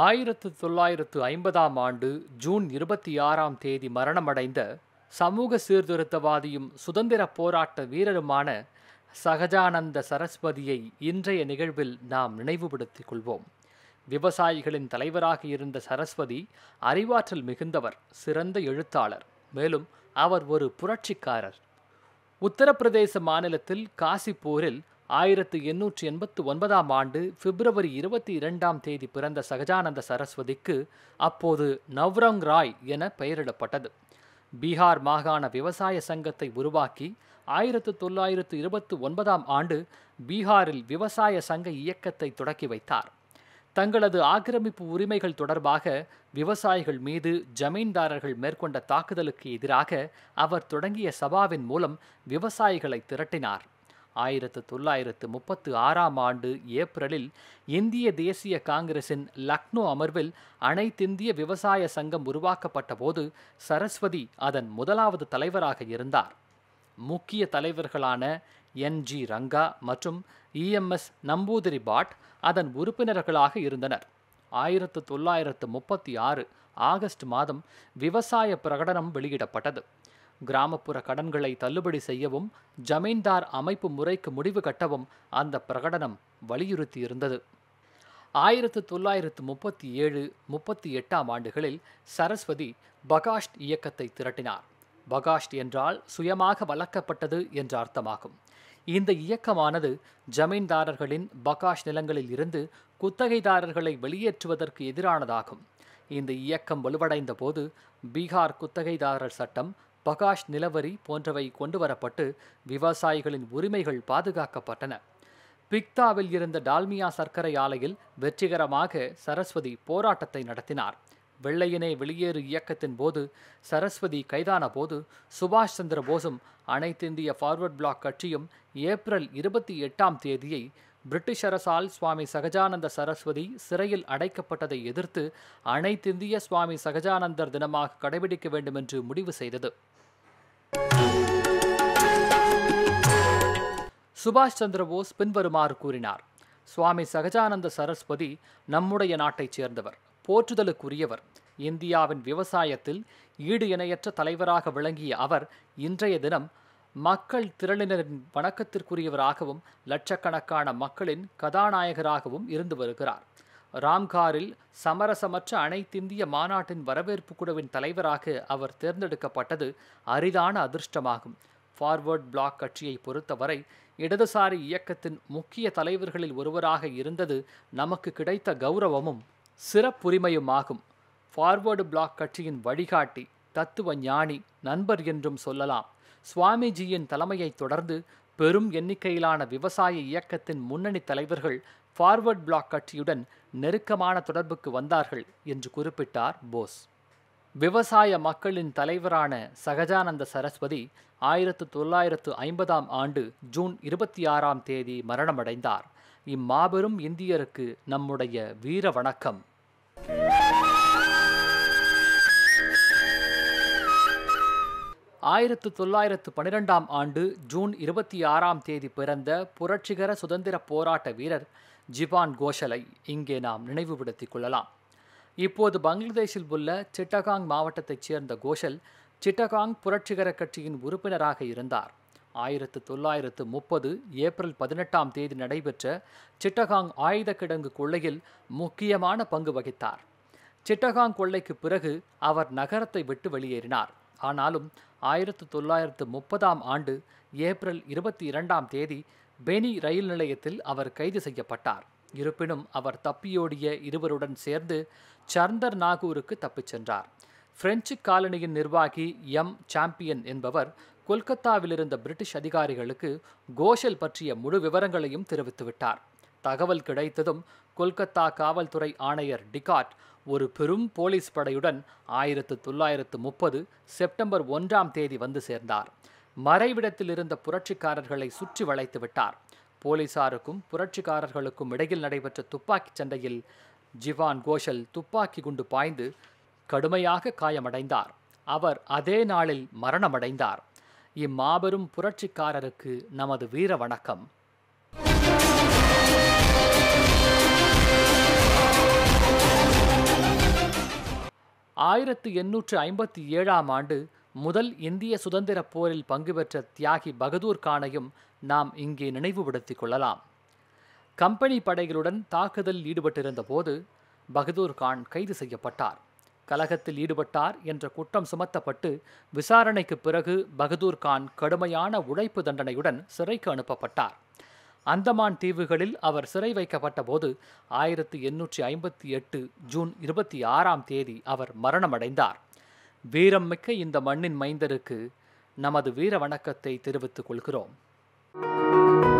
ஆயிரத்து தொள்ளாயிரத்து ஐம்பதாம் ஆண்டு ஜூன் இருபத்தி ஆறாம் தேதி மரணமடைந்த சமூக சீர்திருத்தவாதியும் சுதந்திர போராட்ட வீரருமான சகஜானந்த சரஸ்வதியை இன்றைய நிகழ்வில் நாம் நினைவுபடுத்திக் கொள்வோம் விவசாயிகளின் தலைவராக இருந்த சரஸ்வதி அறிவாற்றல் மிகுந்தவர் சிறந்த எழுத்தாளர் மேலும் அவர் ஒரு புரட்சிக்காரர் உத்தரப்பிரதேச மாநிலத்தில் காசிப்பூரில் ஆயிரத்து எண்ணூற்றி எண்பத்து ஒன்பதாம் ஆண்டு பிப்ரவரி இருபத்தி இரண்டாம் தேதி பிறந்த சகஜானந்த சரஸ்வதிக்கு அப்போது நவ்ரங் ராய் என பெயரிடப்பட்டது பீகார் மாகாண விவசாய சங்கத்தை உருவாக்கி ஆயிரத்து தொள்ளாயிரத்து இருபத்து ஒன்பதாம் ஆண்டு பீகாரில் விவசாய சங்க இயக்கத்தை தொடக்கி வைத்தார் தங்களது ஆக்கிரமிப்பு உரிமைகள் தொடர்பாக விவசாயிகள் மீது ஜமீன்தாரர்கள் மேற்கொண்ட தாக்குதலுக்கு எதிராக அவர் தொடங்கிய சபாவின் மூலம் விவசாயிகளை திரட்டினார் ஆயிரத்து தொள்ளாயிரத்து முப்பத்து ஆறாம் ஆண்டு ஏப்ரலில் இந்திய தேசிய காங்கிரசின் லக்னோ அமர்வில் அனைத்திந்திய விவசாய சங்கம் உருவாக்கப்பட்ட போது சரஸ்வதி அதன் முதலாவது தலைவராக இருந்தார் முக்கிய தலைவர்களான என் ஜி ரங்கா மற்றும் இஎம்எஸ் நம்பூதிரி பாட் அதன் உறுப்பினர்களாக இருந்தனர் ஆயிரத்து தொள்ளாயிரத்து முப்பத்தி ஆறு ஆகஸ்ட் மாதம் விவசாய பிரகடனம் வெளியிடப்பட்டது கிராமப்புற கடன்களை தள்ளுபடி செய்யவும் ஜமீன்தார் அமைப்பு முறைக்கு முடிவு கட்டவும் அந்த பிரகடனம் வலியுறுத்தியிருந்தது ஆயிரத்து தொள்ளாயிரத்து முப்பத்தி ஏழு முப்பத்தி எட்டாம் ஆண்டுகளில் சரஸ்வதி பகாஷ்ட் இயக்கத்தை திரட்டினார் பகாஷ்ட் என்றால் சுயமாக வளர்க்கப்பட்டது என்ற அர்த்தமாகும் இந்த இயக்கமானது ஜமீன்தாரர்களின் பகாஷ் நிலங்களில் இருந்து குத்தகைதாரர்களை வெளியேற்றுவதற்கு எதிரானதாகும் இந்த இயக்கம் வலுவடைந்த போது பீகார் குத்தகைதாரர் சட்டம் பகாஷ் நிலவரி போன்றவை கொண்டுவரப்பட்டு விவசாயிகளின் உரிமைகள் பாதுகாக்கப்பட்டன பிக்தாவில் இருந்த டால்மியா சர்க்கரை ஆலையில் வெற்றிகரமாக சரஸ்வதி போராட்டத்தை நடத்தினார் வெள்ளையனே வெளியேறு இயக்கத்தின் போது சரஸ்வதி கைதான போது சுபாஷ் சந்திர போஸும் அனைத்திந்திய ஃபார்வர்ட் பிளாக் கட்சியும் ஏப்ரல் இருபத்தி எட்டாம் தேதியை பிரிட்டிஷ் அரசால் சுவாமி சகஜானந்த சரஸ்வதி சிறையில் அடைக்கப்பட்டதை எதிர்த்து அனைத்திந்திய சுவாமி சகஜானந்தர் தினமாக கடைபிடிக்க வேண்டும் என்று முடிவு செய்தது சுபாஷ் சந்திர போஸ் பின்வருமாறு கூறினார் சுவாமி சகஜானந்த சரஸ்வதி நம்முடைய நாட்டைச் சேர்ந்தவர் போற்றுதலுக்குரியவர் இந்தியாவின் விவசாயத்தில் ஈடு இணையற்ற தலைவராக விளங்கிய அவர் இன்றைய தினம் மக்கள் திரளினரின் வணக்கத்திற்குரியவராகவும் லட்சக்கணக்கான மக்களின் கதாநாயகராகவும் இருந்து வருகிறார் ராம்காரில் சமரசமற்ற அனைத்திந்திய மாநாட்டின் வரவேற்பு குழுவின் தலைவராக அவர் தேர்ந்தெடுக்கப்பட்டது அரிதான அதிர்ஷ்டமாகும் ஃபார்வர்ட் பிளாக் கட்சியை பொறுத்தவரை இடதுசாரி இயக்கத்தின் முக்கிய தலைவர்களில் ஒருவராக இருந்தது நமக்கு கிடைத்த கௌரவமும் சிறப்புரிமையுமாகும் ஃபார்வர்டு பிளாக் கட்சியின் வழிகாட்டி தத்துவ ஞானி நண்பர் என்றும் சொல்லலாம் சுவாமிஜியின் தலைமையை தொடர்ந்து பெரும் எண்ணிக்கையிலான விவசாய இயக்கத்தின் முன்னணி தலைவர்கள் ஃபார்வர்ட் பிளாக் கட்சியுடன் நெருக்கமான தொடர்புக்கு வந்தார்கள் என்று குறிப்பிட்டார் போஸ் விவசாய மக்களின் தலைவரான சகஜானந்த சரஸ்வதி ஆயிரத்து தொள்ளாயிரத்து ஐம்பதாம் ஆண்டு ஜூன் இருபத்தி ஆறாம் தேதி மரணமடைந்தார் இம்மாபெரும் இந்தியருக்கு நம்முடைய வீர வணக்கம் ஆயிரத்து தொள்ளாயிரத்து பனிரெண்டாம் ஆண்டு ஜூன் இருபத்தி ஆறாம் தேதி பிறந்த புரட்சிகர சுதந்திர போராட்ட வீரர் ஜிபான் கோஷலை இங்கே நாம் நினைவுபடுத்திக் கொள்ளலாம் இப்போது பங்களாதேஷில் உள்ள சிட்டகாங் மாவட்டத்தைச் சேர்ந்த கோஷல் சிட்டகாங் புரட்சிகர கட்சியின் உறுப்பினராக இருந்தார் ஆயிரத்து தொள்ளாயிரத்து முப்பது ஏப்ரல் பதினெட்டாம் தேதி நடைபெற்ற சிட்டகாங் ஆயுத கிடங்கு கொள்ளையில் முக்கியமான பங்கு வகித்தார் சிட்டகாங் கொள்ளைக்கு பிறகு அவர் நகரத்தை விட்டு வெளியேறினார் ஆனாலும் ஆயிரத்து தொள்ளாயிரத்து முப்பதாம் ஆண்டு ஏப்ரல் இருபத்தி இரண்டாம் தேதி பெனி ரயில் நிலையத்தில் அவர் கைது செய்யப்பட்டார் இருப்பினும் அவர் தப்பியோடிய இருவருடன் சேர்ந்து சர்ந்தர் நாகூருக்கு தப்பிச் சென்றார் பிரெஞ்சு காலனியின் நிர்வாகி எம் சாம்பியன் என்பவர் கொல்கத்தாவில் இருந்த பிரிட்டிஷ் அதிகாரிகளுக்கு கோஷல் பற்றிய முழு விவரங்களையும் தெரிவித்துவிட்டார் தகவல் கிடைத்ததும் கொல்கத்தா காவல்துறை ஆணையர் டிகாட் ஒரு பெரும் போலீஸ் படையுடன் ஆயிரத்து தொள்ளாயிரத்து முப்பது செப்டம்பர் ஒன்றாம் தேதி வந்து சேர்ந்தார் மறைவிடத்தில் இருந்த புரட்சிக்காரர்களை சுற்றி வளைத்து விட்டார் போலீசாருக்கும் புரட்சிக்காரர்களுக்கும் இடையில் நடைபெற்ற துப்பாக்கிச் சண்டையில் ஜிவான் கோஷல் துப்பாக்கி குண்டு பாய்ந்து கடுமையாக காயமடைந்தார் அவர் அதே நாளில் மரணமடைந்தார் இம்மாபெரும் புரட்சிக்காரருக்கு நமது வீர வணக்கம் ஆயிரத்து எண்ணூற்று ஐம்பத்தி ஏழாம் ஆண்டு முதல் இந்திய சுதந்திரப் போரில் பங்கு பெற்ற தியாகி பகதூர் கானையும் நாம் இங்கே நினைவுபடுத்திக் கொள்ளலாம் கம்பெனி படைகளுடன் தாக்குதலில் ஈடுபட்டிருந்த போது பகதூர் கான் கைது செய்யப்பட்டார் கலகத்தில் ஈடுபட்டார் என்ற குற்றம் சுமத்தப்பட்டு விசாரணைக்கு பிறகு பகதூர் கான் கடுமையான உழைப்பு தண்டனையுடன் சிறைக்கு அனுப்பப்பட்டார் அந்தமான் தீவுகளில் அவர் சிறை வைக்கப்பட்ட போது ஆயிரத்தி எண்ணூற்றி ஐம்பத்தி எட்டு ஜூன் இருபத்தி ஆறாம் தேதி அவர் மரணமடைந்தார் வீரம் மிக்க இந்த மண்ணின் மைந்தருக்கு நமது வீர வணக்கத்தை தெரிவித்துக் கொள்கிறோம்